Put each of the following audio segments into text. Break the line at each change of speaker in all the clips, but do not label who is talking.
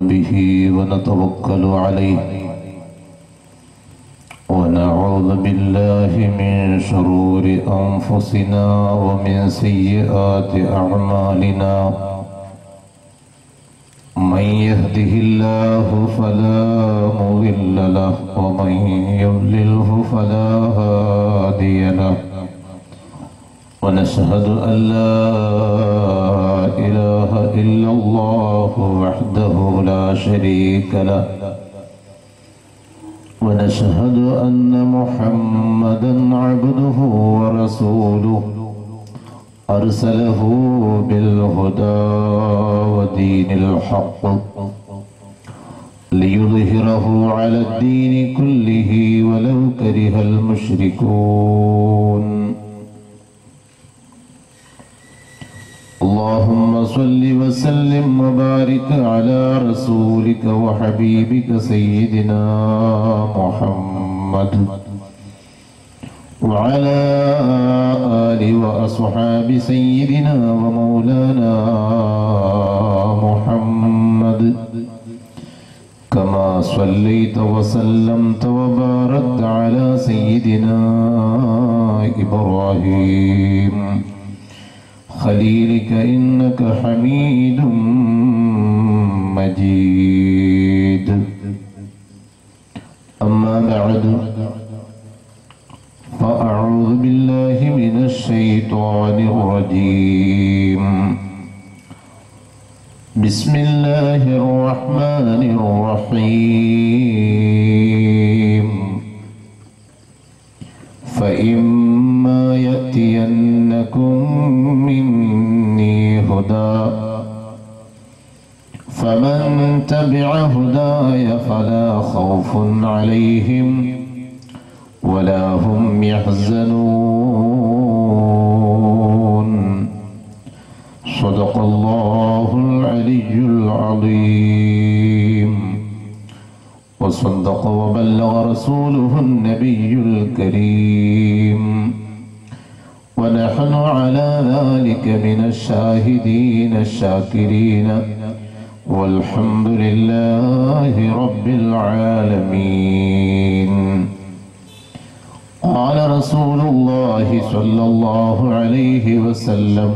به ونتوكل عليه ونعوذ بالله من شرور أنفسنا ومن سيئات أعمالنا من يهده الله فلا مضل له ومن يضلله فلا هادي له ونشهد أن لا إله إلا الله وحده لا شريك له ونشهد أن محمدا عبده ورسوله أرسله بالهدى ودين الحق ليظهره على الدين كله ولو كره المشركون اللهم صل وسلم وبارك على رسولك وحبيبك سيدنا محمد وعلى آل وأصحاب سيدنا ومولانا محمد كما صليت وسلمت وباركت على سيدنا إبراهيم خليلك إنك حميد مجيد أما بعد فأعوذ بالله من الشيطان الرجيم بسم الله الرحمن الرحيم فإما يأتينكم مني هدى فمن تبع هداي فلا خوف عليهم ولا هم يحزنون صدق الله العلي العظيم وصدق وبلغ رسوله النبي الكريم ونحن على ذلك من الشاهدين الشاكرين والحمد لله رب العالمين قال رسول الله صلى الله عليه وسلم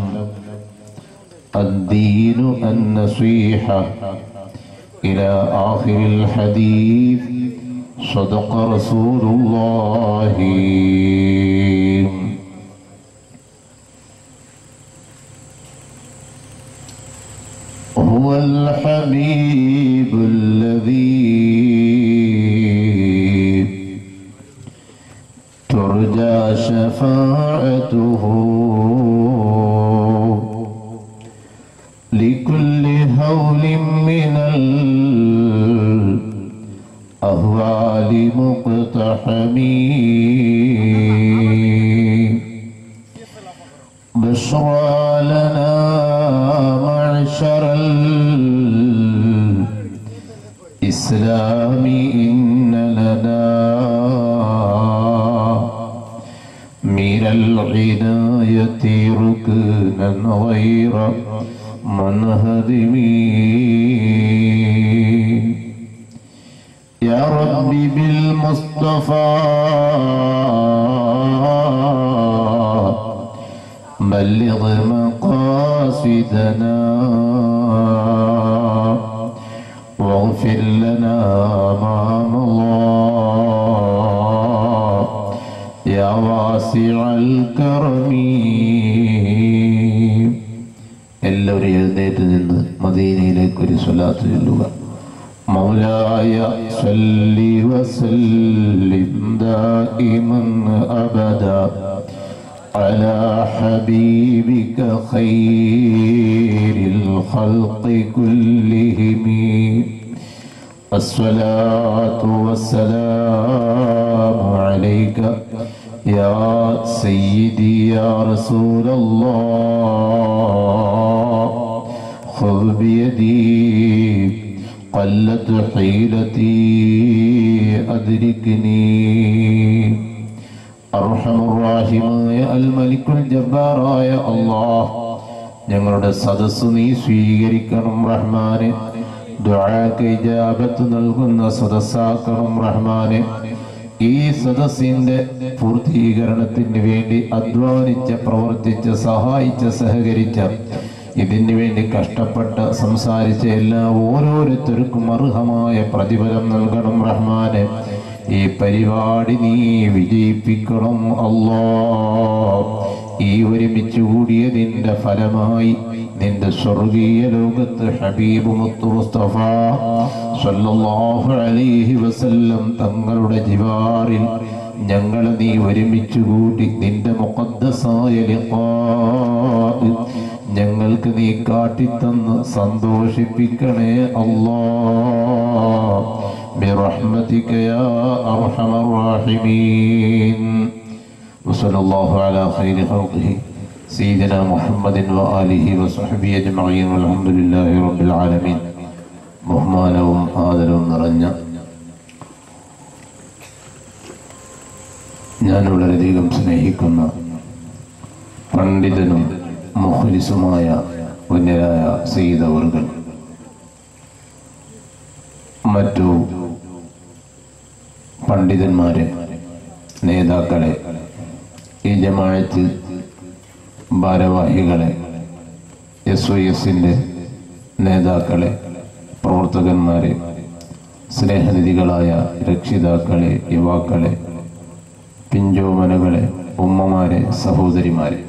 الدين النصيحة إلى آخر الحديث صدق رسول الله هو الحبيب الذي ترجى شفاعته لكل هول من الأهوال مقتحمين بشرى لنا معشر الإسلام إن لنا من العناية ركنا غير منهدم يا رب بالمصطفى بلغ مقاصدنا واغفر لنا ما مضى يا واسع الكرم എല്ലാവരും എഴുന്നേറ്റ് നിന്ന് മദീനയിലേക്ക് ഒരു സ്വലാത്ത് ചൊല്ലുക مولاي صل وسلم دائما ابدا على حبيبك خير الخلق كلهم الصلاة والسلام عليك يا سيدي يا رسول الله خذ بيدي قلت حيلتي أدركني അർഹമുറാഹിമായ അൽ മലിക്കുൽ ജബ്ബാറായ അള്ളാഹ് ഞങ്ങളുടെ സദസ്സ് നീ സ്വീകരിക്കണം റഹ്മാനെ ദുആക്ക് ഇജാബത്ത് നൽകുന്ന സദസ്സാക്കണം റഹ്മാനെ ഈ സദസ്സിന്റെ പൂർത്തീകരണത്തിന് വേണ്ടി അധ്വാനിച്ച പ്രവർത്തിച്ച സഹായിച്ച സഹകരിച്ച ഇതിനു വേണ്ടി കഷ്ടപ്പെട്ട് സംസാരിച്ച എല്ലാ ഓരോരുത്തർക്കും അർഹമായ പ്രതിഫലം നൽകണം റഹ്മാനെ ഈ പരിപാടി നീ വിജയിപ്പിക്കണം അല്ലോ ഈ ഒരുമിച്ച് കൂടിയതിന്റെ ഫലമായി നിന്റെ സ്വർഗീയ ലോകത്ത് ഹബീബ് മുത്തു മുസ്തഫ സല്ലല്ലാഹു അലൈഹി വസല്ലം തങ്ങളുടെ ജിവാറിൽ ഞങ്ങൾ നീ ഒരുമിച്ച് കൂട്ടി നിന്റെ മുഖദ്ദസായ ലിഖാ ഞങ്ങൾക്ക് നീ കാട്ടിത്തന്ന് സന്തോഷിപ്പിക്കണേ അല്ലാ برحمتك يا أرحم الراحمين وصلى الله على خير خلقه سيدنا محمد وآله وصحبه أجمعين والحمد لله رب العالمين ബഹുമാനവും ആദരവും നിറഞ്ഞ ഞാൻ വളരെയധികം സ്നേഹിക്കുന്ന പണ്ഡിതനും മുഖലിസുമായ ഉന്നരായ സീതവർകൾ മറ്റു പണ്ഡിതന്മാരെ നേതാക്കളെ ഈ ജമാഅത്ത് ഭാരവാഹികളെ എസ് വൈ എസിൻ്റെ നേതാക്കളെ പ്രവർത്തകന്മാരെ സ്നേഹനിധികളായ രക്ഷിതാക്കളെ യുവാക്കളെ പിഞ്ചോമനകളെ ഉമ്മമാരെ സഹോദരിമാരെ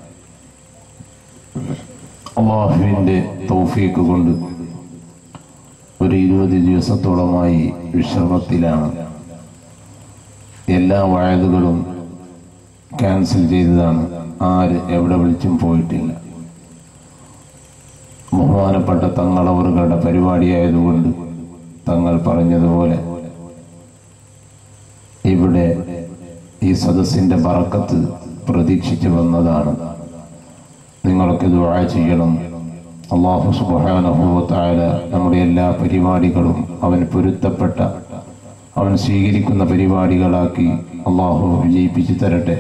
അള്ളാഹുവിൻ്റെ തൗഫീക്ക് കൊണ്ട് ഒരു ഇരുപത് ദിവസത്തോളമായി വിശ്രമത്തിലാണ് എല്ലാ വയലുകളും ക്യാൻസൽ ചെയ്തതാണ് ആര് എവിടെ വിളിച്ചും പോയിട്ടില്ല ബഹുമാനപ്പെട്ട തങ്ങളവറുകളുടെ പരിപാടിയായതുകൊണ്ട് തങ്ങൾ പറഞ്ഞതുപോലെ ഇവിടെ ഈ സദസ്സിന്റെ ബറക്കത്ത് പ്രതീക്ഷിച്ചു വന്നതാണ് നിങ്ങൾക്ക് ദുആ ചെയ്യണം അള്ളാഹു സുബാനുഭവത്തായ നമ്മുടെ എല്ലാ പരിപാടികളും അവൻ പൊരുത്തപ്പെട്ട അവൻ സ്വീകരിക്കുന്ന പരിപാടികളാക്കി അള്ളാഹു വിജയിപ്പിച്ചു തരട്ടെ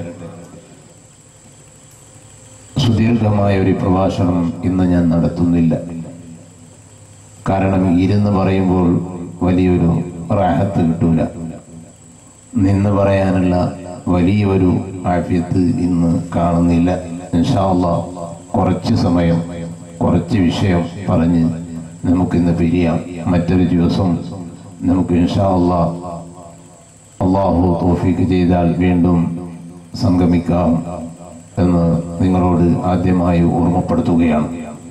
സുദീർഘമായ ഒരു പ്രഭാഷണം ഇന്ന് ഞാൻ നടത്തുന്നില്ല കാരണം ഇരുന്ന് പറയുമ്പോൾ വലിയൊരു റാഹത്ത് കിട്ടൂല നിന്ന് പറയാനുള്ള വലിയൊരു ആഫ്യത്ത് ഇന്ന് കാണുന്നില്ല ഇൻഷാ അള്ളാഹ് കുറച്ച് സമയം കുറച്ച് വിഷയം പറഞ്ഞ് നമുക്കിന്ന് പിരിയാം മറ്റൊരു ദിവസം നമുക്ക് ഇൻഷാ അള്ളാഹ് അള്ളാഹു തോഫീക്ക് ചെയ്താൽ വീണ്ടും സംഗമിക്കാം എന്ന് നിങ്ങളോട് ആദ്യമായി ഓർമ്മപ്പെടുത്തുകയാണ്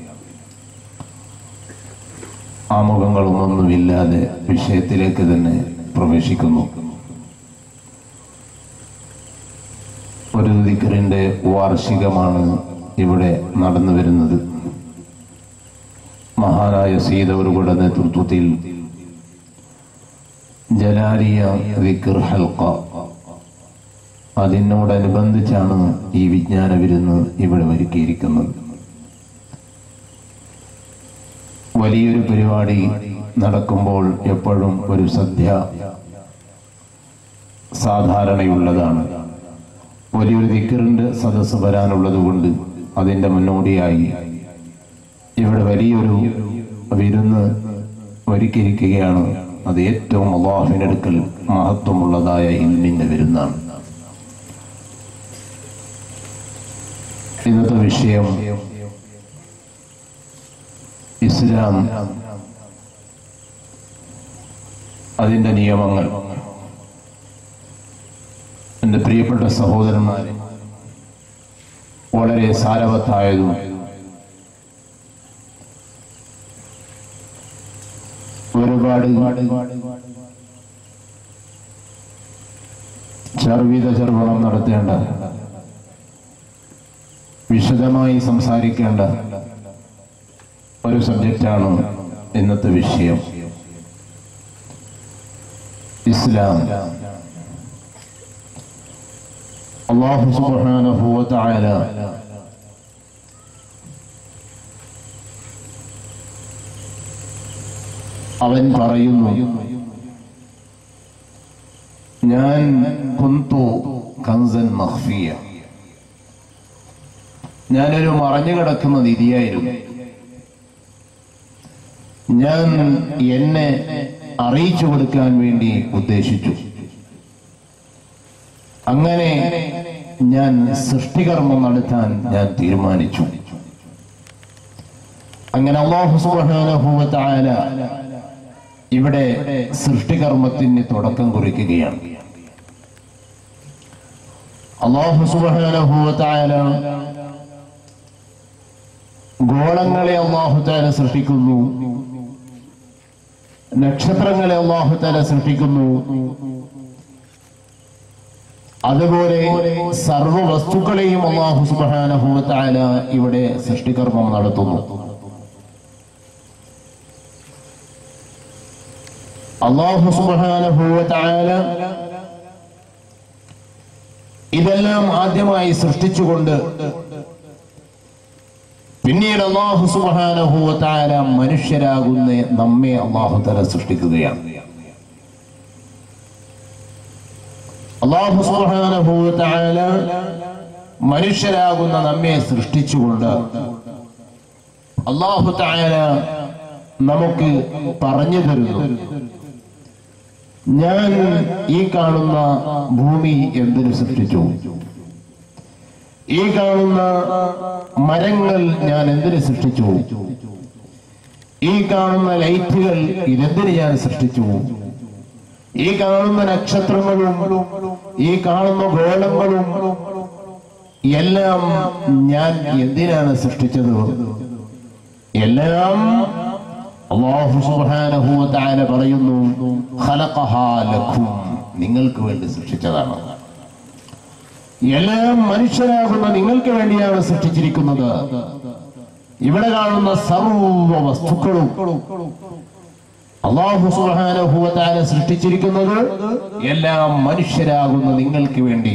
ആമുഖങ്ങളും ഒന്നുമില്ലാതെ വിഷയത്തിലേക്ക് തന്നെ പ്രവേശിക്കുന്നു ഒരു ദിക്കറിന്റെ വാർഷികമാണ് ഇവിടെ നടന്നു വരുന്നത് മഹാനായ സീതവരുടെ നേതൃത്വത്തിൽ ജലാലിയ വിക്കർ ഹൽക്ക അതിനോടനുബന്ധിച്ചാണ് ഈ വിജ്ഞാന വിരുന്ന് ഇവിടെ ഒരുക്കിയിരിക്കുന്നത് വലിയൊരു പരിപാടി നടക്കുമ്പോൾ എപ്പോഴും ഒരു സദ്യ സാധാരണയുള്ളതാണ് വലിയൊരു ദിക്കറിന്റെ സദസ്സ് വരാനുള്ളത് കൊണ്ട് അതിന്റെ മുന്നോടിയായി ഇവിടെ വലിയൊരു വിരുന്ന് ഒരുക്കിയിരിക്കുകയാണ് അത് ഏറ്റവും അള്ളാഹുവിനടുക്കൽ മഹത്വമുള്ളതായ ഇൽമിന്റെ വിരുന്നാണ് ഇന്നത്തെ വിഷയം ഇസ്ലാം അതിന്റെ നിയമങ്ങൾ എൻ്റെ പ്രിയപ്പെട്ട സഹോദരന്മാരെ വളരെ സാരവത്തായതും ഒരുപാട് ചർവിത ചർവണം നടത്തേണ്ട വിശദമായി സംസാരിക്കേണ്ട ഒരു സബ്ജക്റ്റാണ് ഇന്നത്തെ വിഷയം ഇസ്ലാം അള്ളാഹു സുബ്ഹാനഹു വ തആല അവൻ പറയുന്നു ഞാൻ കുന്തു കൻസൻ മഖ്ഫിയ ഞാനൊരു മറഞ്ഞു കിടക്കുന്ന നിധിയായിരുന്നു ഞാൻ എന്നെ അറിയിച്ചു കൊടുക്കാൻ വേണ്ടി ഉദ്ദേശിച്ചു അങ്ങനെ ഞാൻ സൃഷ്ടികർമ്മം നടത്താൻ ഞാൻ തീരുമാനിച്ചു അങ്ങനെ അള്ളാഹു സുബ്ഹാനഹു വ തആല ഇവിടെ സൃഷ്ടികർമ്മത്തിന് തുടക്കം കുറിക്കുകയാണ് അള്ളാഹു സുബ്ഹാനഹു വ തആല ഗോളങ്ങളെ അള്ളാഹു താല സൃഷ്ടിക്കുന്നു നക്ഷത്രങ്ങളെ അള്ളാഹു താല സൃഷ്ടിക്കുന്നു അതുപോലെ സർവ വസ്തുക്കളെയും അള്ളാഹു സുബ്ഹാനഹു വ തആല ഇവിടെ സൃഷ്ടികർമ്മം നടത്തുന്നു അള്ളാഹു സുബ്ഹാനഹു വ തആല ഇതെല്ലാം ആദ്യമായി സൃഷ്ടിച്ചുകൊണ്ട് പിന്നീട് അള്ളാഹു സുബ്ഹാനഹു വ തആല മനുഷ്യരാകുന്ന നമ്മെ അള്ളാഹു തആല സൃഷ്ടിക്കുകയാണ് അള്ളാഹു സുബ്ഹാനഹു വ തആല മനുഷ്യരാകുന്ന നമ്മെ സൃഷ്ടിച്ചുകൊണ്ട് അള്ളാഹു തആല നമുക്ക് പറഞ്ഞു തരുന്നു ഞാൻ ഈ കാണുന്ന ഭൂമി എന്തിനു സൃഷ്ടിച്ചു ഈ കാണുന്ന മരങ്ങൾ ഞാൻ എന്തിനു സൃഷ്ടിച്ചു ഈ കാണുന്ന ലൈറ്റുകൾ ഇതെന്തിന് ഞാൻ സൃഷ്ടിച്ചു ഈ കാണുന്ന നക്ഷത്രങ്ങളും ഈ കാണുന്ന ഗോളങ്ങളും എല്ലാം ഞാൻ എന്തിനാണ് സൃഷ്ടിച്ചത് എല്ലാം അല്ലാഹു സുബ്ഹാനഹു വ തആല പറയുന്നു ഖലഖഹാ ലക്കും നിങ്ങൾക്ക് വേണ്ടി സൃഷ്ടിച്ചതാണ് എല്ലാം മനുഷ്യരാകുന്ന നിങ്ങൾക്ക് വേണ്ടിയാണ് സൃഷ്ടിച്ചിരിക്കുന്നത് ഇവിടെ കാണുന്ന സർവ വസ്തുക്കളും അള്ളാഹു സുബ്ഹാനഹു വ തആല സൃഷ്ടിച്ചിരിക്കുന്നത് എല്ലാം മനുഷ്യരാകുന്ന നിങ്ങൾക്ക് വേണ്ടി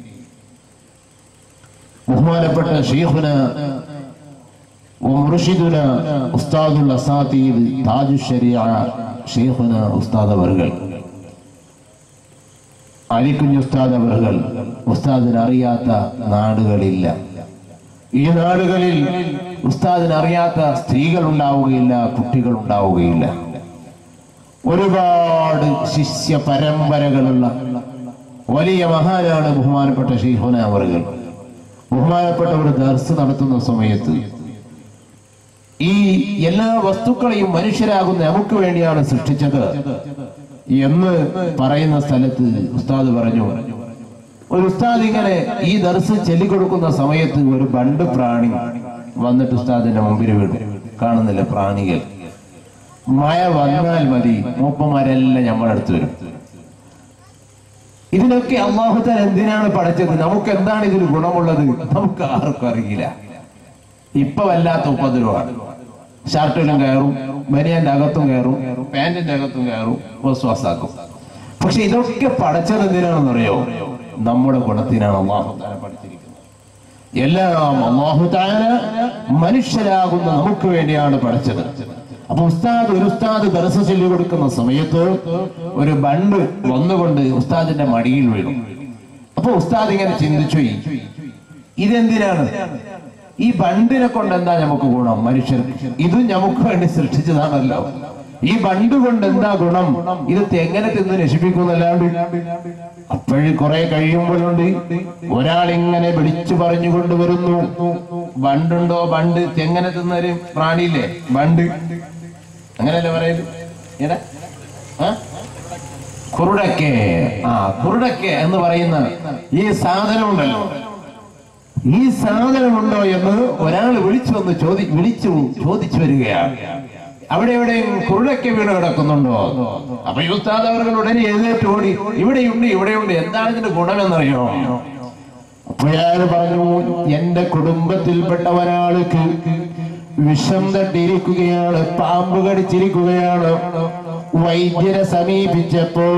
ബഹുമാനപ്പെട്ട ഷെയ്ഖുന ومرشدنا أستاذ الأساتذة تاج الشريعة شيخنا أستاذ അവർകൾ അലിക്കുഞ്ഞ് ഉസ്താദ് അവർകൾ ഉസ്താദിന് അറിയാത്ത നാടുകളില്ല ഈ നാടുകളിൽ ഉസ്താദിന് അറിയാത്ത സ്ത്രീകൾ ഉണ്ടാവുകയില്ല കുട്ടികൾ ഉണ്ടാവുകയില്ല ഒരുപാട് ശിഷ്യ പരമ്പരകളുള്ള വലിയ മഹാനാണ് ബഹുമാനപ്പെട്ട ഷെയ്ഖുന അവർകൾ ബഹുമാനപ്പെട്ട ഒരു ദർസ് നടത്തുന്ന സമയത്ത് ഈ എല്ലാ വസ്തുക്കളെയും മനുഷ്യരാകുന്ന നമുക്ക് വേണ്ടിയാണ് സൃഷ്ടിച്ചത് എന്ന് പറയുന്ന സ്ഥലത്ത് ഉസ്താദ് പറഞ്ഞു ഒരു ഉസ്താദ് ഇങ്ങനെ ഈ ദർസ് ചൊല്ലിക്കൊടുക്കുന്ന സമയത്ത് ഒരു ബണ്ട് പ്രാണി വന്നിട്ട് ഉസ്താദിന്റെ മുമ്പിൽ വീണു കാണുന്നില്ല പ്രാണികൾ മഴ വന്നാൽ മതി മൂപ്പന്മാരെല്ലാം നമ്മളടുത്ത് വരും ഇതിനൊക്കെ അള്ളാഹുത്താൻ എന്തിനാണ് പഠിച്ചത് നമുക്ക് എന്താണ് ഇതിൽ ഗുണമുള്ളത് നമുക്ക് ആർക്കും അറിയില്ല ഇപ്പൊ വല്ലാത്ത ഉപദ്രവമാണ് ഷർട്ടിലും കയറും ബനിയന്റെ അകത്തും കയറും പാന്റിന്റെ അകത്തും കയറും വസ്വാസാക്കും പക്ഷെ ഇതൊക്കെ പഠിച്ചത് എന്തിനാണെന്ന് അറിയോ നമ്മുടെ ഗുണത്തിനാണ് അള്ളാഹു താല പഠിച്ചിരിക്കുന്നത് എല്ലാം അള്ളാഹു താല മനുഷ്യരാകുന്ന നമുക്ക് വേണ്ടിയാണ് പഠിച്ചത് അപ്പൊ ഉസ്താദ് ഒരു ഉസ്താദ് ദർശ ചൊല്ലി കൊടുക്കുന്ന സമയത്ത് ഒരു ബണ്ട് വന്നുകൊണ്ട് ഉസ്താദിന്റെ മടിയിൽ വീണു അപ്പൊ ഉസ്താദ് ഇങ്ങനെ ചിന്തിച്ചു ഇതെന്തിനാണ് ഈ ബണ്ടിനെ കൊണ്ട് എന്താ നമുക്ക് ഗുണം മനുഷ്യർ ഇതും നമുക്ക് വേണ്ടി സൃഷ്ടിച്ചതാണല്ലോ ഈ ബണ്ട് കൊണ്ട് എന്താ ഗുണം ഇത് തെങ്ങനെ തിന്ന് നശിപ്പിക്കുന്നല്ലാണ്ട് അപ്പോഴും കുറെ കഴിയുമ്പോഴുണ്ട് ഒരാൾ ഇങ്ങനെ വിളിച്ചു പറഞ്ഞു കൊണ്ടുവരുന്നു ബണ്ടുണ്ടോ ബണ്ട് തെങ്ങനെ തിന്നൊരു പ്രാണിയില്ലേ ബണ്ട് അങ്ങനെയല്ലേ പറയല് ഏതാ ആ? കുരുടക്കെ ആ കുരുടക്കെ എന്ന് പറയുന്ന ഈ സാധനമുണ്ടല്ലോ ഈ സാധനമുണ്ടോ എന്ന് ഒരാൾ വിളിച്ചു വന്ന് ചോദി വിളിച്ചു ചോദിച്ചു വരികയാണ് അവിടെ എവിടെ കുരുടൊക്കെ വീണ് കിടക്കുന്നുണ്ടോ അപ്പൊ ഈ ഉസ്താദ് അവർ ഉടനെ എഴുന്നേറ്റ് ഓടി ഇവിടെയുണ്ട് ഇവിടെയുണ്ട് എന്താണ് ഇതിന്റെ ഗുണമെന്നറിയോ അപ്പൊ അയാൾ പറഞ്ഞു എന്റെ കുടുംബത്തിൽപ്പെട്ട ഒരാൾക്ക് വിഷം തട്ടിയിരിക്കുകയാണ് പാമ്പ് കടിച്ചിരിക്കുകയാണ് വൈദ്യരെ സമീപിച്ചപ്പോൾ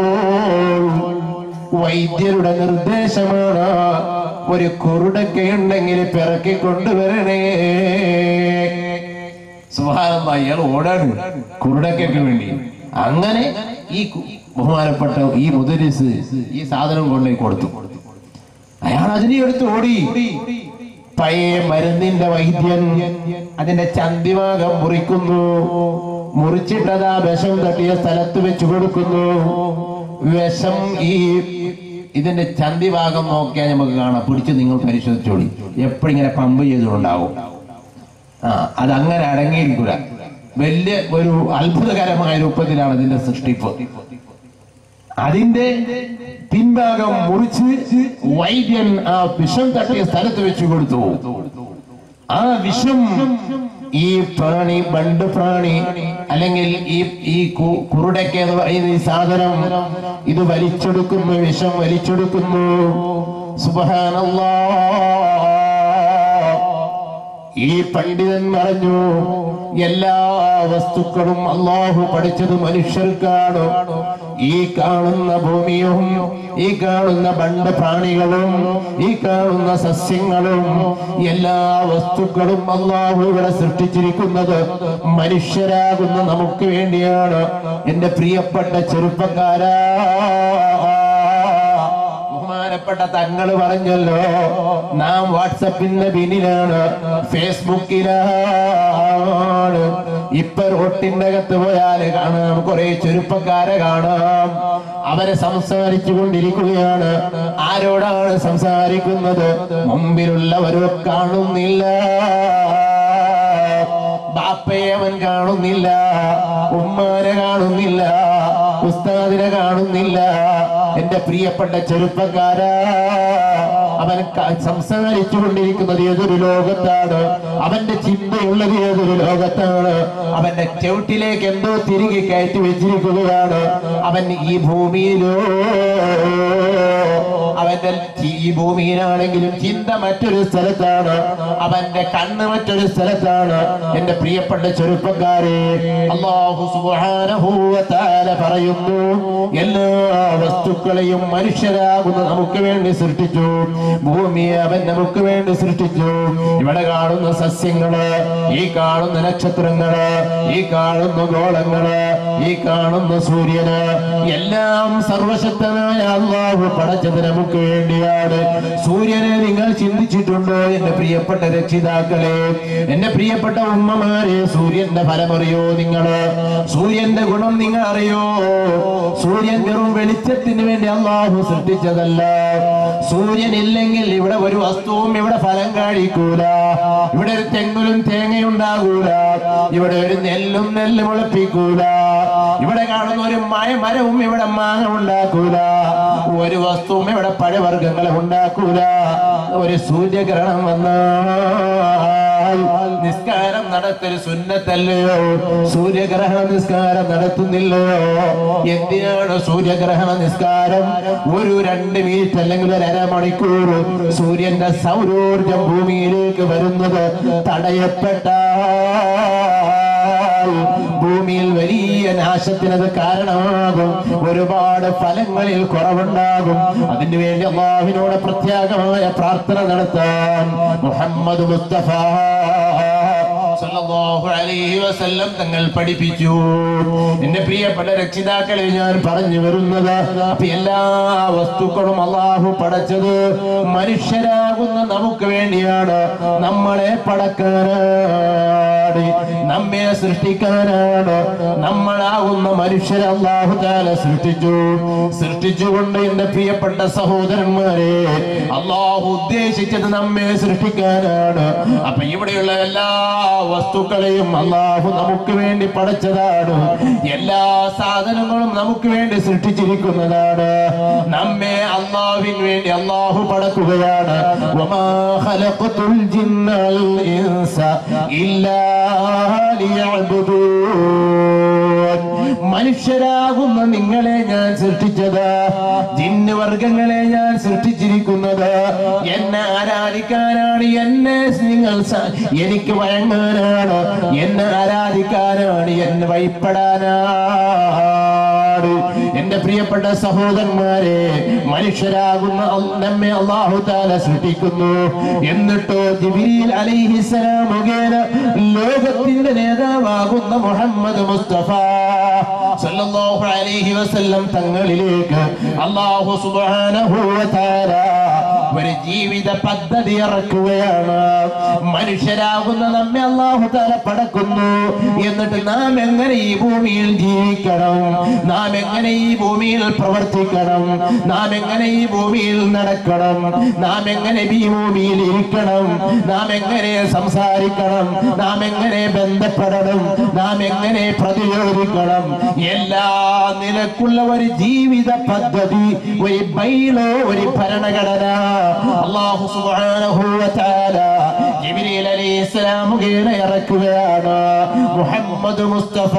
വൈദ്യരുടെ നിർദ്ദേശമാണ് ഒരു കുരുടൊക്കെ ഉണ്ടെങ്കിൽ പിറക്കി കൊണ്ടുവരണേ സുഹാനന്ദ ഇയാൾ ഓടാണ് കുരുടക്കൊക്കെ വേണ്ടി അങ്ങനെ ഈ കു- ബഹുമാനപ്പെട്ട ഈ മുദരിസ് ഈ സാധനം കൊണ്ടുപോയി കൊടുത്തു അയാൾ അതിനെ എടുത്ത് ഓടി പഴയ മരുന്നിന്റെ വൈദ്യൻ അതിന്റെ ചന്തിഭാഗം മുറിക്കുന്നു മുറിച്ചിട്ടതാ വിഷം തട്ടിയ സ്ഥലത്ത് വെച്ച് കൊടുക്കുന്നു വിഷം ഈ ഇതിന്റെ ചന്തി ഭാഗം നോക്കിയാൽ നമുക്ക് കാണാം പിടിച്ച് നിങ്ങൾ പരിശോധിച്ചോളി എപ്പോഴും ഇങ്ങനെ പമ്പ് ചെയ്തുകൊണ്ടാവും ആ അത് അങ്ങനെ അടങ്ങിയിരിക്കൂല വലിയ ഒരു അത്ഭുതകരമായ രൂപത്തിലാണ് ഇതിന്റെ സൃഷ്ടിപ്പ് അതിന്റെ പിൻഭാഗം മുറിച്ച് വൈദ്യൻ ആ വിഷം തട്ടിയ സ്ഥലത്ത് വെച്ച് കൊടുത്തു ആ വിഷം ഈ പ്രാണി ബണ്ട് പ്രാണി അല്ലെങ്കിൽ ഈ ഈ കു- കുറുടയ്ക്ക് എന്ന് പറയുന്ന ഈ സാധനം ഇത് വലിച്ചെടുക്കുന്നു വിഷം വലിച്ചെടുക്കുന്നു സുബഹാനല്ലാ ഈ പണ്ഡിതൻ പറഞ്ഞു എല്ലാ വസ്തുക്കളും അള്ളാഹു പഠിച്ചത് മനുഷ്യർക്കാണ് ഈ കാണുന്ന ഭൂമിയും ഈ കാണുന്ന ബണ്ട് പ്രാണികളും ഈ കാണുന്ന സസ്യങ്ങളും എല്ലാ വസ്തുക്കളും അള്ളാഹു ഇവിടെ സൃഷ്ടിച്ചിരിക്കുന്നത് മനുഷ്യരാകുന്ന നമുക്ക് വേണ്ടിയാണ് എന്റെ പ്രിയപ്പെട്ട ചെറുപ്പക്കാരാ ബഹുമാനപ്പെട്ട തങ്ങൾ പറഞ്ഞല്ലോ നാം വാട്സപ്പിന്റെ പിന്നിലാണ് ഫേസ്ബുക്കിലാണ് ഇപ്പൊ റോട്ടിന്റെ അകത്ത് പോയാൽ കാണാം കുറെ ചെറുപ്പക്കാരെ കാണാം അവരെ സംസാരിച്ചു കൊണ്ടിരിക്കുകയാണ് ആരോടാണ് സംസാരിക്കുന്നത് മുമ്പിലുള്ളവരോ കാണുന്നില്ല ബാപ്പയെ അവൻ കാണുന്നില്ല ഉമ്മാനെ കാണുന്നില്ല ഉസ്താദിനെ കാണുന്നില്ല എന്റെ പ്രിയപ്പെട്ട ചെറുപ്പക്കാരാ അവൻ ക- സംസാരിച്ചു കൊണ്ടിരിക്കുന്നത് ഏതൊരു ലോകത്താണ് അവന്റെ ചിന്തയുള്ളത് ഏതൊരു ലോകത്താണ് അവന്റെ ചവിട്ടിലേക്ക് എന്തോ തിരികെ കയറ്റി വെച്ചിരിക്കുകയാണ് അവൻ ഈ ഭൂമിയിലോ അവന്റെ ചി- ഈ ഭൂമിയിലാണെങ്കിലും ചിന്ത മറ്റൊരു സ്ഥലത്താണ് അവന്റെ കണ്ണ് മറ്റൊരു സ്ഥലത്താണ് എന്റെ പ്രിയപ്പെട്ട ചെറുപ്പക്കാരെ അള്ളാഹു സുബ്ഹാനഹു വ തആല പറയുന്നു എല്ലാ വസ്തുക്കളെയും മനുഷ്യരാകുന്ന നമുക്ക് വേണ്ടി സൃഷ്ടിച്ചു ഭൂമിയെ അവൻ നമുക്ക് വേണ്ടി സൃഷ്ടിച്ചു ഇവിടെ കാണുന്ന സസ്യങ്ങള് ഈ കാണുന്ന നക്ഷത്രങ്ങള് ഈ കാണുന്ന ഗോളങ്ങള് ഈ കാണുന്ന സൂര്യന് എല്ലാം സർവശക്തനായ അള്ളാഹു പടച്ചത് നമുക്ക് വേണ്ടിയാണ് സൂര്യനെ നിങ്ങൾ ചിന്തിച്ചിട്ടുണ്ടോ എന്റെ പ്രിയപ്പെട്ട രക്ഷിതാക്കളെ എന്റെ പ്രിയപ്പെട്ട ഉമ്മമാരെ സൂര്യന്റെ ഫലമറിയോ നിങ്ങള് സൂര്യന്റെ ഗുണം നിങ്ങൾ അറിയോ സൂര്യൻ വെറും വെളിച്ചത്തിന് വേണ്ടി അള്ളാഹു സൃഷ്ടിച്ചതല്ല സൂര്യൻ ഇല്ലെങ്കിൽ ഇവിടെ ഒരു വസ്തുവും ഇവിടെ ഫലം കാഴിക്കൂല ഇവിടെ ഒരു തെങ്ങുലും തേങ്ങയുണ്ടാകൂല ഇവിടെ ഒരു നെല്ലും നെല്ല് മുളപ്പിക്കൂല ഇവിടെ കാണുന്ന ഒരു മയ മരവും ഇവിടെ മാങ്ങ ഉണ്ടാക്കൂല ഒരു വസ്തുവും ഇവിടെ പഴവർഗ്ഗങ്ങളെ ഉണ്ടാക്കൂല ഒരു സൂര്യഗ്രഹണം വന്നാൽ നിസ്കാരം നടത്തൊരു സുന്നത്തല്ലയോ സൂര്യഗ്രഹണ നിസ്കാരം നടത്തുന്നില്ലയോ എന്തിനാണ് സൂര്യഗ്രഹണ നിസ്കാരം ഒരു രണ്ട് മിനിറ്റ് അല്ലെങ്കിൽ ഒരു അരമണിക്കൂർ സൂര്യന്റെ സൗരോർജം ഭൂമിയിലേക്ക് വരുന്നത് തടയപ്പെട്ടാൽ ഭൂമിയിൽ വലിയ നാശത്തിനത് കാരണമാകും ഒരുപാട് ഫലങ്ങളിൽ കുറവുണ്ടാകും അതിനു വേണ്ടി അള്ളാഹുവിനോട് പ്രത്യേകമായ പ്രാർത്ഥന നടത്താൻ മുഹമ്മദ് മുസ്തഫ സല്ലല്ലാഹു അലൈഹി വസല്ലം തങ്ങൾ പഠിപ്പിച്ചു എന്റെ പ്രിയപ്പെട്ട രക്ഷിതാക്കളെ ഞാൻ പറഞ്ഞു വരുന്നത് അപ്പൊ എല്ലാ വസ്തുക്കളും അള്ളാഹു പടച്ചത് മനുഷ്യരാകുന്ന നമുക്ക് വേണ്ടിയാണ് നമ്മളെ പടക്കാനാണ് നമ്മെ സൃഷ്ടിക്കാനാണ് നമ്മളാകുന്ന മനുഷ്യരെ അള്ളാഹു താല സൃഷ്ടിച്ചു സൃഷ്ടിച്ചുകൊണ്ട് എന്റെ പ്രിയപ്പെട്ട സഹോദരന്മാരെ അള്ളാഹു ഉദ്ദേശിച്ചത് നമ്മെ സൃഷ്ടിക്കാനാണ് അപ്പൊ ഇവിടെയുള്ള എല്ലാ വസ്തുക്കളെയും അള്ളാഹു നമുക്ക് വേണ്ടി പടച്ചതാണ് എല്ലാ സാധനങ്ങളും നമുക്ക് വേണ്ടി സൃഷ്ടിച്ചിരിക്കുന്നതാണ് നമ്മെ അള്ളാഹുവിന് വേണ്ടി അള്ളാഹു പടക്കുകയാണ് വമാ ഖലഖതുൽ ജിന്ന വൽ ഇൻസ ഇല്ലാ ലിയഅ്ബുദൂൻ മനുഷ്യരാകുന്ന നിങ്ങളെ ഞാൻ സൃഷ്ടിച്ചത് ജിന്ന് വർഗങ്ങളെ ഞാൻ സൃഷ്ടിച്ചിരിക്കുന്നത് എന്നെ ആരാധിക്കാനാണ് എന്നെ നിങ്ങൾ സ- എനിക്ക് വഴങ്ങാനാണ് എന്നെ ആരാധിക്കാനാണ് എന്നെ വഴിപ്പെടാനാണ് എന്റെ പ്രിയപ്പെട്ട സഹോദരന്മാരെ മനുഷ്യരാകുന്ന അൽ- നമ്മെ അള്ളാഹു താല സൃഷ്ടിക്കുന്നു എന്നിട്ടോ ജിബിരിൽ അലൈഹിസലാം മുഖേന ലോകത്തിന്റെ നേതാവാകുന്ന മുഹമ്മദ് മുസ്തഫ സല്ലല്ലാഹു അലൈഹി വസല്ലം തങ്ങളിലേക്ക് അള്ളാഹു സുബ്ഹാനഹു വ തആല ഒരു ജീവിത പദ്ധതി ഇറക്കുകയാണ് മനുഷ്യരാകുന്ന നമ്മെ അള്ളാഹു തല പടക്കുന്നു എന്നിട്ട് നാം എങ്ങനെ ഈ ഭൂമിയിൽ ജീവിക്കണം നാം എങ്ങനെ ഈ ഭൂമിയിൽ പ്രവർത്തിക്കണം നാം എങ്ങനെ ഈ ഭൂമിയിൽ നടക്കണം നാം എങ്ങനെ ഈ ഭൂമിയിൽ ഇരിക്കണം നാം എങ്ങനെ സംസാരിക്കണം നാം എങ്ങനെ ബന്ധപ്പെടണം നാം എങ്ങനെ പ്രതിരോധിക്കണം എല്ലാ നിലക്കുള്ള ഒരു ജീവിത പദ്ധതി ഒരു ബൈലോ ഒരു ഭരണഘടന അള്ളാഹു സുബ്ഹാനഹു വ തആല ജിബ്രീൽ അലൈഹിസ്സലാം മുഖേന ഇറക്കുകയാണ് മുഹമ്മദ് മുസ്തഫ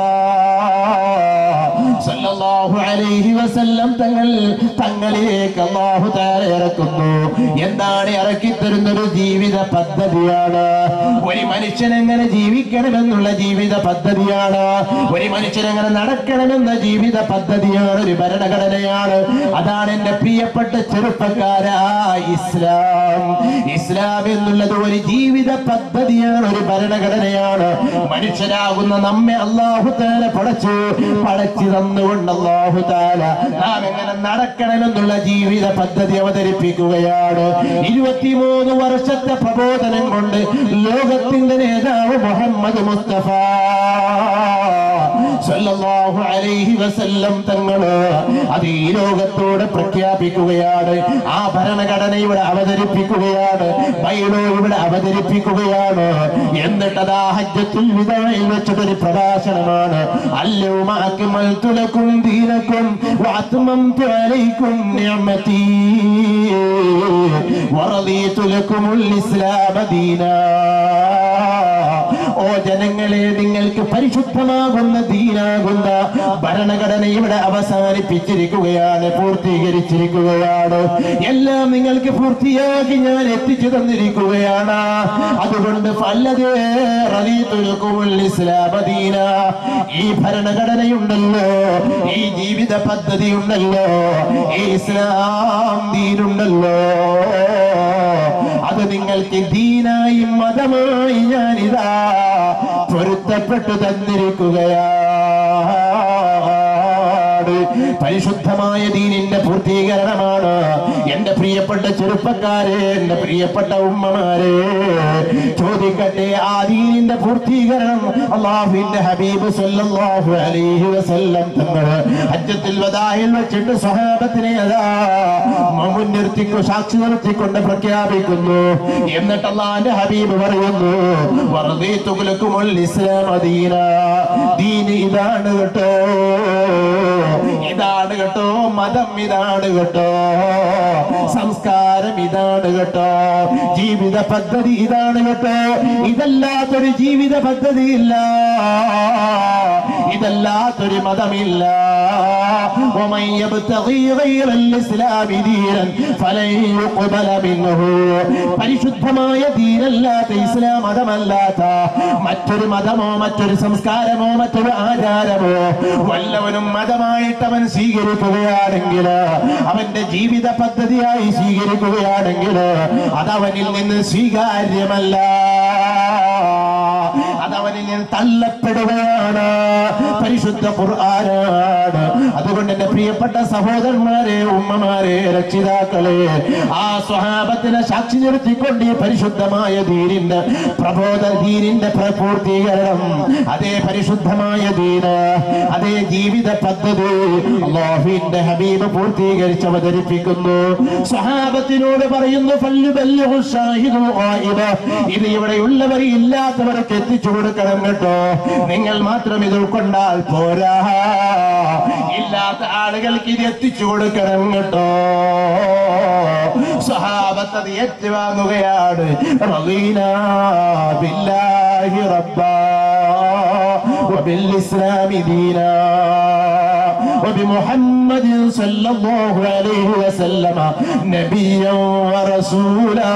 സല്ലല്ലാഹു അലൈഹി വസല്ലം തങ്ങൾ തങ്ങളിലേക്ക് അല്ലാഹു തആല ഇറക്കുന്നു എന്താണ് ഇറക്കി തരുന്ന ഒരു ജീവിത പദ്ധതിയാണ് ഒരു മനുഷ്യൻ എങ്ങനെ ജീവിക്കണമെന്നുള്ള ജീവിത പദ്ധതിയാണ് ഒരു മനുഷ്യൻ എങ്ങനെ നടക്കണമെന്ന ജീവിത പദ്ധതിയാണ് ഒരു ഭരണഘടനയാണ് അതാണ് എന്റെ പ്രിയപ്പെട്ട ചെറുപ്പക്കാരാ ഇസ്ലാം ഇസ്ലാം എന്നുള്ളത് ഒരു ജീവിത പദ്ധതിയാണ് ഒരു ഭരണഘടനയാണ് മനുഷ്യരാകുന്ന നമ്മെ അള്ളാഹു താല പടച്ചു പടച്ചു തന്നുകൊണ്ട് അള്ളാഹു താല നാം എങ്ങനെ നടക്കണമെന്നുള്ള ജീവിത പദ്ധതി അവതരിപ്പിക്കുകയാണ് ഇരുപത്തിമൂന്ന് വർഷത്തെ പ്രബോധനം കൊണ്ട് ലോകത്തിന്റെ നേതാവ് മുഹമ്മദ് മുസ്തഫ സല്ലല്ലാഹു അലൈഹി വസല്ലം തങ്ങള് അത് ഈ ലോകത്തോട് പ്രഖ്യാപിക്കുകയാണ് ആ ഭരണഘടന ഇവിടെ അവതരിപ്പിക്കുകയാണ് ബൈലോ ഇവിടെ അവതരിപ്പിക്കുകയാണ് എന്നിട്ട് അതാ ഹജ്ജത്തുൽ വിദായിൽ വെച്ചിട്ടൊരു പ്രഭാഷണമാണ് അല്ലൗമ അക്മൽതു ലക്കും ദീനക്കും വഅത്മംതു അലൈക്കും നിഅമതി വറദീതു ലക്കുമുൽ ഇസ്ലാമ ദീനാ ഓ ജനങ്ങളെ നിങ്ങൾക്ക് പരിശുദ്ധമാകുന്ന ദീനാകുന്ന ഭരണഘടന ഇവിടെ അവസാനിപ്പിച്ചിരിക്കുകയാണ് പൂർത്തീകരിച്ചിരിക്കുകയാണ് എല്ലാം നിങ്ങൾക്ക് പൂർത്തിയാക്കി ഞാൻ എത്തിച്ചു തന്നിരിക്കുകയാണ് അതുകൊണ്ട് ഫല്ലതേ റളീതുലക്കുമുൽ ഇസ്ലാമ ദീന ഈ ഭരണഘടനയുണ്ടല്ലോ ഈ ജീവിത പദ്ധതി ഉണ്ടല്ലോ ഈ ഇസ്ലാം ദീനുണ്ടല്ലോ അത് നിങ്ങൾക്ക് ദീനായി മതമായി ഞാനിതാ പൊരുത്തപ്പെട്ടു തന്നിരിക്കുകയാണ് പരിശുദ്ധമായ ദീനിന്റെ പൂർത്തീകരണമാണ് എന്റെ പ്രിയപ്പെട്ട ചെറുപ്പക്കാരെ എന്റെ പ്രിയപ്പെട്ട ഉമ്മമാരെ ചോദിക്കട്ടെ ആ ദീനിന്റെ പൂർത്തീകരണം അള്ളാഹുവിന്റെ ഹബീബ് സല്ലല്ലാഹു അലൈഹി വസല്ലം തങ്ങൾ ഹജ്ജത്തിൽ വദായിൽ വെച്ചിട്ട് സ്വഹാബത്തിനെ അതാ മുൻനിർത്തിക്കോ സാക്ഷി നിർത്തിക്കൊണ്ട് പ്രഖ്യാപിക്കുന്നു എന്നിട്ട് അള്ളാന്റെ ഹബീബ് പറയുന്നു വറദീതു ലക്കുമുൽ ഇസ്ലാമ ദീന ദീൻ ഇതാണ് കേട്ടോ ഇതാണ് കേട്ടോ മതം ഇതാണ് കേട്ടോ സംസ്കാരം ഇതാണ് കേട്ടോ ജീവിത പദ്ധതി ഇതാണ് കേട്ടോ ഇതല്ലാത്തൊരു ജീവിത പദ്ധതി ഇല്ല ഇതല്ലാത്തൊരു മതമില്ല ومن يبتغي غير الإسلام دينا فلن يقبل منه പരിശുദ്ധമായ ദീനല്ലാത്ത ഇസ്ലാം മതമല്ലാത്ത മറ്റൊരു മതമോ മറ്റൊരു സംസ്കാരമോ മറ്റൊരു ആചാരമോ വല്ലവനും മതമായിട്ട് അവൻ സ്വീകരിക്കുകയാണെങ്കിൽ അവന്റെ ജീവിത പദ്ധതിയായി സ്വീകരിക്കുകയാണെങ്കിൽ അതവനിൽ നിന്ന് സ്വീകാര്യമല്ല അതവനിൽ നിന്ന് തള്ളപ്പെടുകയാണ് പരിശുദ്ധ ഖുർആനാണ് അതുകൊണ്ട് എന്റെ പ്രിയപ്പെട്ട സഹോദരന്മാരെ ഉമ്മമാരെ രക്ഷിതാക്കളെ ആ സ്വഹാബത്തിനെ സാക്ഷി നിർത്തിക്കൊണ്ട് ഈ പരിശുദ്ധമായ ദീനിന്റെ പ്രബോധ ദീനിന്റെ പ്രപൂർത്തീകരണം അതേ പരിശുദ്ധമായ ദീന് അതേ ജീവിത പദ്ധതി അള്ളാഹുവിന്റെ ഹബീബ് പൂർത്തീകരിച്ച് അവതരിപ്പിക്കുന്നു സ്വഹാബത്തിനോട് പറയുന്നു ഫല്ലു ബല്ലിഹു ഷാഹിദു ഗായിബ്. ഇത് ഇവിടെയുള്ളവർ ഇല്ലാത്തവർക്ക് എത്തിച്ചു കൊടുക്കണം കേട്ടോ നിങ്ങൾ മാത്രം ഇത് ഉൾക്കൊണ്ടാൽ പോരാ ഇല്ലാത്ത ആളുകൾക്ക് ഇത് എത്തിച്ചു കൊടുക്കണം കേട്ടോ സ്വഹാബത്ത് അത് ഏറ്റുവാങ്ങുകയാണ് റളീന ബില്ലാഹി റബ്ബാ وبالإسلام دينا وبمحمد صلى الله عليه وسلم نبيا ورسولا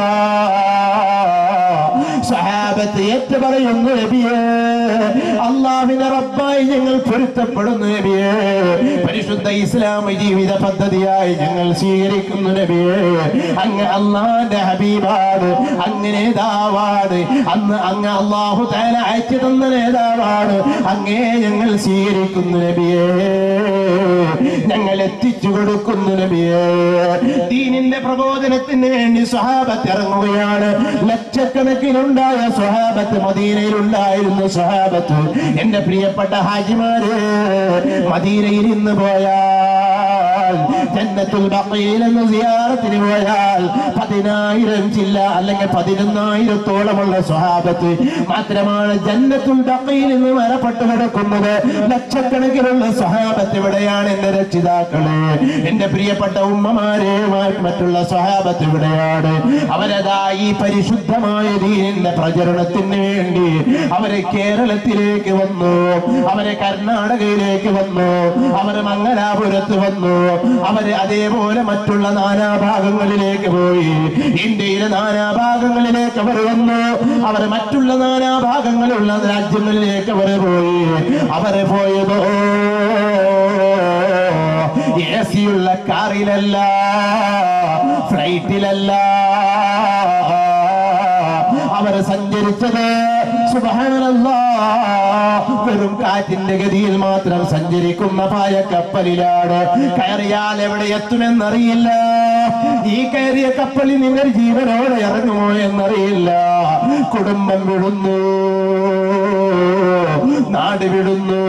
സഹാബത്ത് ഏറ്റു പറയുന്നു നബിയേ അള്ളാഹിന്റെ റബ്ബായി ഞങ്ങൾ പൊരുത്തപ്പെടുന്നു നബിയേ പരിശുദ്ധ ഇസ്ലാം ജീവിത പദ്ധതിയായി ഞങ്ങൾ സ്വീകരിക്കുന്നു നബിയേ അങ്ങ് അള്ളാന്റെ ഹബീബാണ് അങ്ങ് നേതാവാണ് അന്ന് അങ്ങ് അള്ളാഹു തേന അയച്ചു തന്ന നേതാവാണ് അങ്ങേ ഞങ്ങൾ സ്വീകരിക്കുന്നു നബിയേ ഞങ്ങൾ എത്തിച്ചു കൊടുക്കുന്നു നബിയേ ദീനിന്റെ പ്രബോധനത്തിന് വേണ്ടി സ്വഹാബത്ത് ഇറങ്ങുകയാണ് ലക്ഷക്കണക്കിനുണ്ടായ സ്വഹാബത്ത് മദീനയിലുണ്ടായിരുന്നു സ്വഹാബത്ത് എന്റെ പ്രിയപ്പെട്ട ഹാജിമാര് മദീനയിൽ ഇന്ന് പോയാൽ ജന്നത്തുൽ ബഖീൽ എന്ന സിയാറത്തിന് പോയാൽ പതിനായിരം ജില്ല അല്ലെങ്കിൽ പതിനൊന്നായിരത്തോളമുള്ള സ്വഹാബത്ത് മാത്രമാണ് ജന്നത്തുൽ ബഖീൽ എന്ന് മരപ്പെട്ട് കിടക്കുന്നത് ലക്ഷക്കണക്കിനുള്ള സ്വഹാബത്ത് ഇവിടെയാണ് എന്റെ രക്ഷിതാക്കള് എന്റെ പ്രിയപ്പെട്ട ഉമ്മമാരെ മാ- മറ്റുള്ള സ്വഹാബത്ത് ഇവിടെയാണ് അവരതാ ഈ പരിശുദ്ധമായ ദീനിന്റെ പ്രചരണത്തിന് വേണ്ടി അവരെ കേരളത്തിലേക്ക് വന്നു അവരെ കർണാടകയിലേക്ക് വന്നു അവര് മംഗലാപുരത്ത് വന്നു അവര് അതേപോലെ മറ്റുള്ള നാനാഭാഗങ്ങളിലേക്ക് പോയി ഇന്ത്യയിലെ നാനാഭാഗങ്ങളിലേക്ക് അവർ വന്നു അവർ മറ്റുള്ള നാനാഭാഗങ്ങളുള്ള രാജ്യങ്ങളിലേക്ക് അവർ പോയി അവര് പോയതോ എ സിയുള്ള കാറിലല്ല ഫ്ലൈറ്റിലല്ല അവർ സഞ്ചരിച്ചത് സുബ്ഹാനല്ലാ വെറും കാറ്റിന്റെ ഗതിയിൽ മാത്രം സഞ്ചരിക്കുന്ന പായ കപ്പലിലാണ് കയറിയാൽ എവിടെ എത്തുമെന്നറിയില്ല ഈ കയറിയ കപ്പലിൽ നിങ്ങൾ ജീവനോടെ ഇറങ്ങുമോ എന്നറിയില്ല കുടുംബം വിടുന്നു നാട് വിടുന്നു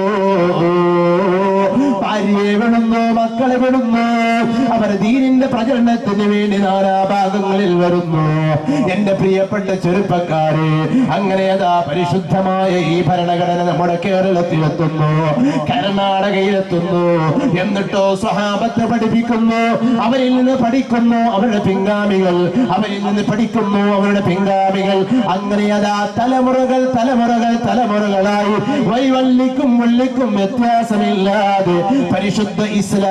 ഭാര്യയെ വിടുന്നു മക്കളെ വിടുന്നു അവർ ദീനിന്റെ പ്രചരണത്തിന് വേണ്ടി നാനാഭാഗങ്ങളിൽ വരുന്നു എന്റെ പ്രിയപ്പെട്ട ചെറുപ്പക്കാരെ അങ്ങനെ അതാ പരിശുദ്ധമായ ഈ ഭരണഘടന നമ്മുടെ കേരളത്തിലെത്തുന്നു കർണാടകയിലെത്തുന്നു എന്നിട്ടോ സ്വഹാബത്തെ പഠിപ്പിക്കുന്നു അവരിൽ നിന്ന് പഠിക്കുന്നു അവരുടെ പിൻഗാമികൾ അവരിൽ നിന്ന് പഠിക്കുന്നു അവരുടെ പിൻഗാമികൾ അങ്ങനെ അതാ തലമുറകൾ തലമുറകൾ തലമുറകളായി വൈവല്ലിക്കും വള്ളിക്കും വ്യത്യാസമില്ലാതെ പരിശുദ്ധ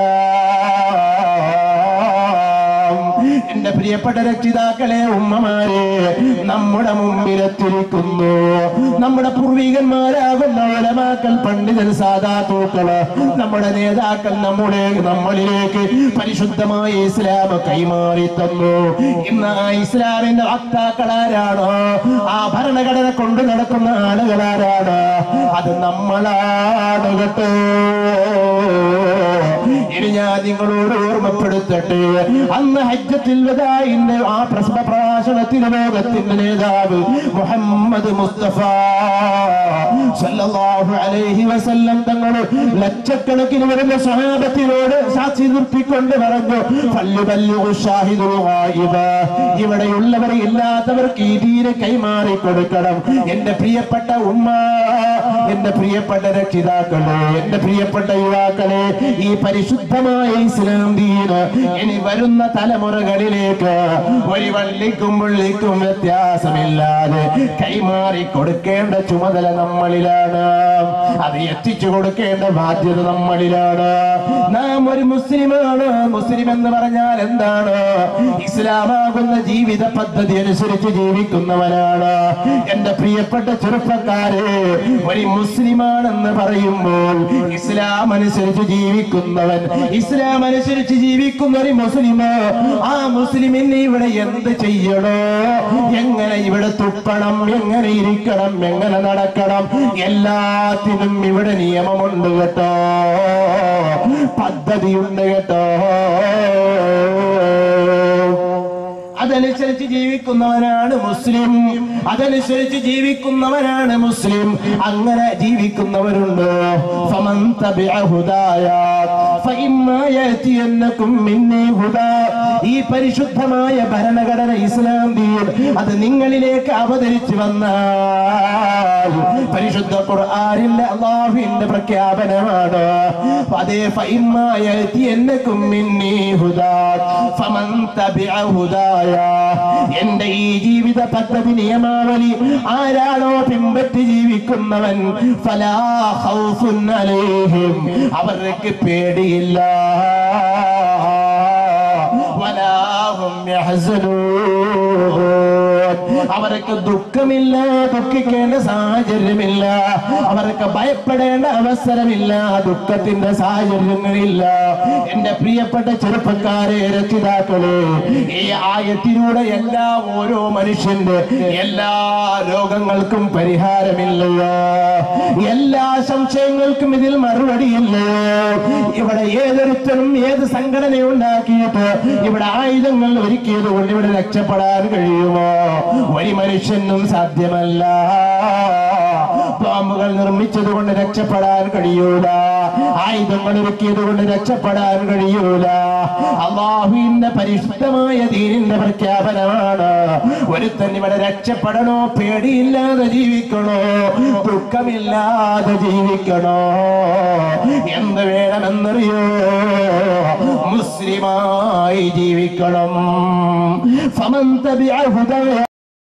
ഇസ്ലാം എന്റെ പ്രിയപ്പെട്ട രക്ഷിതാക്കളെ ഉമ്മമാരെ നമ്മുടെ മുമ്പിലെത്തിരിക്കുന്നു നമ്മുടെ പൂർവികന്മാരാകുന്ന ഉലമാക്കൾ പണ്ഡിതൻ സാധാതൂക്കള് നമ്മുടെ നേതാക്കൾ നമ്മുടെ നമ്മളിലേക്ക് പരിശുദ്ധമായ ഇസ്ലാം കൈമാറി തന്നു ഇന്ന് ആ ഇസ്ലാമിന്റെ വക്താക്കളാരാണോ ആ ഭരണഘടന കൊണ്ടു നടക്കുന്ന ആളുകളാരാണ് അത് നമ്മളാണ് കേട്ടോ ഇനി ഞാൻ നിങ്ങളോട് ഓർമ്മപ്പെടുത്തട്ടെ അന്ന് ഹജ്ജത്തിൽ വദായിന്റെ ആ പ്രസവ പ്രഭാഷണത്തിന് ലോകത്തിന്റെ നേതാവ് മുഹമ്മദ് മുസ്തഫ സല്ലല്ലാഹു അലൈഹി വസല്ലം തങ്ങൾ ലക്ഷക്കണക്കിന് വരുന്ന സ്വഹാബത്തിനോട് സാക്ഷി നിർത്തിക്കൊണ്ട് പറഞ്ഞു ഫല്ലു ബല്ലു ഷാഹിദുൽ ഗായിബ ഇവിടെയുള്ളവർ ഇല്ലാത്തവർക്ക് ഈ ദീന് കൈമാറി കൊടുക്കണം എന്റെ പ്രിയപ്പെട്ട ഉമ്മ എന്റെ പ്രിയപ്പെട്ട രക്ഷിതാക്കളെ എന്റെ പ്രിയപ്പെട്ട യുവാക്കളെ ഈ പരിശുദ്ധമായ ഇസ്ലാം ദീന് ഇനി വരുന്ന തലമുറകളിലേക്ക് ഒരു വള്ളിക്കും പുള്ളിക്കും വ്യത്യാസമില്ലാതെ കൈമാറി കൊടുക്കേണ്ട ചുമതല നമ്മളിലാണ് അത് എത്തിച്ചു കൊടുക്കേണ്ട ബാധ്യത നമ്മളിലാണ് നാം ഒരു മുസ്ലിമാണ് മുസ്ലിം എന്ന് പറഞ്ഞാൽ എന്താണ് ഇസ്ലാമാകുന്ന ജീവിത പദ്ധതി അനുസരിച്ച് ജീവിക്കുന്നവനാണ് എന്റെ പ്രിയപ്പെട്ട ചെറുപ്പക്കാരെ ഒരു മുസ്ലിമാണെന്ന് പറയുമ്പോൾ ഇസ്ലാം അനുസരിച്ച് ജീവിക്കുന്നവൻ ഇസ്ലാം അനുസരിച്ച് ജീവിക്കുന്ന ഒരു മുസ്ലിം ആ മുസ്ലിമിന് ഇവിടെ എന്ത് ചെയ്യണോ എങ്ങനെ ഇവിടെ തുപ്പണം എങ്ങനെ ഇരിക്കണം എങ്ങനെ നടക്കണം എല്ലാത്തിനും ഇവിടെ നിയമമുണ്ട് കേട്ടോ പദ്ധതിയുണ്ട് കേട്ടോ അതനുസരിച്ച് ജീവിക്കുന്നവനാണ് മുസ്ലിം അതനുസരിച്ച് ജീവിക്കുന്നവനാണ് മുസ്ലിം അങ്ങനെ ജീവിക്കുന്നവരുണ്ട് ഫമൻ തബിഅ ഹുദായ ഫഇമ്മാ യഅതിയന്നകും മിന്നി ഹുദാ ഈ പരിശുദ്ധമായ ഭരണഘടന ഇസ്ലാം ദീൻ അത് നിങ്ങളിലേക്ക് അവതരിച്ചു വന്നാൽ പരിശുദ്ധ ഖുർആനിലെ അള്ളാഹുവിന്റെ പ്രഖ്യാപനമാണ് അതേ ഫഇമ്മാ യഅതിയന്നകും മിന്നി ഹുദാ ഫമൻ തബിഅ ഹുദായ എന്റെ ഈ ജീവിത പദ്ധതി നിയമാവലി ആരാണോ പിൻപറ്റി ജീവിക്കുന്നവൻ ഫലാ ഖൗഫുൻ അലൈഹിം അവർക്ക് പേടിയില്ല വലാ ഹും യഹ്സനൂൻ അവർക്ക് ദുഃഖമില്ല ദുഃഖിക്കേണ്ട സാഹചര്യമില്ല അവർക്ക് ഭയപ്പെടേണ്ട അവസരമില്ല ദുഃഖത്തിന്റെ സാഹചര്യങ്ങളില്ല എന്റെ പ്രിയപ്പെട്ട ചെറുപ്പക്കാരെ രക്ഷിതാക്കളെ ഈ ആയത്തിലൂടെ എല്ലാ ഓരോ മനുഷ്യന്റെ എല്ലാ രോഗങ്ങൾക്കും പരിഹാരമില്ലയോ എല്ലാ സംശയങ്ങൾക്കും ഇതിൽ മറുപടിയില്ലയോ ഇവിടെ ഏതൊരുത്തനും ഏത് സംഘടന ഉണ്ടാക്കിയിട്ട് ഇവിടെ ആയുധങ്ങൾ ഒരുക്കിയത് കൊണ്ട് ഇവിടെ രക്ഷപ്പെടാൻ കഴിയുമോ ഒരു മനുഷ്യനും സാധ്യമല്ല ബോംബുകൾ നിർമ്മിച്ചത് കൊണ്ട് രക്ഷപ്പെടാൻ കഴിയൂല ആയുധങ്ങൾ ഒരുക്കിയത് കൊണ്ട് രക്ഷപ്പെടാൻ കഴിയൂല അള്ളാഹുവിന്റെ പരിശുദ്ധമായ ദീനിന്റെ പ്രഖ്യാപനമാണ് ഒരുത്തൻ ഇവിടെ രക്ഷപ്പെടണോ പേടിയില്ലാതെ ജീവിക്കണോ ദുഃഖമില്ലാതെ ജീവിക്കണോ എന്ത് വേണമെന്നറിയോ മുസ്ലിമായി ജീവിക്കണം ഫമൻ തബിഅ ഹുദയ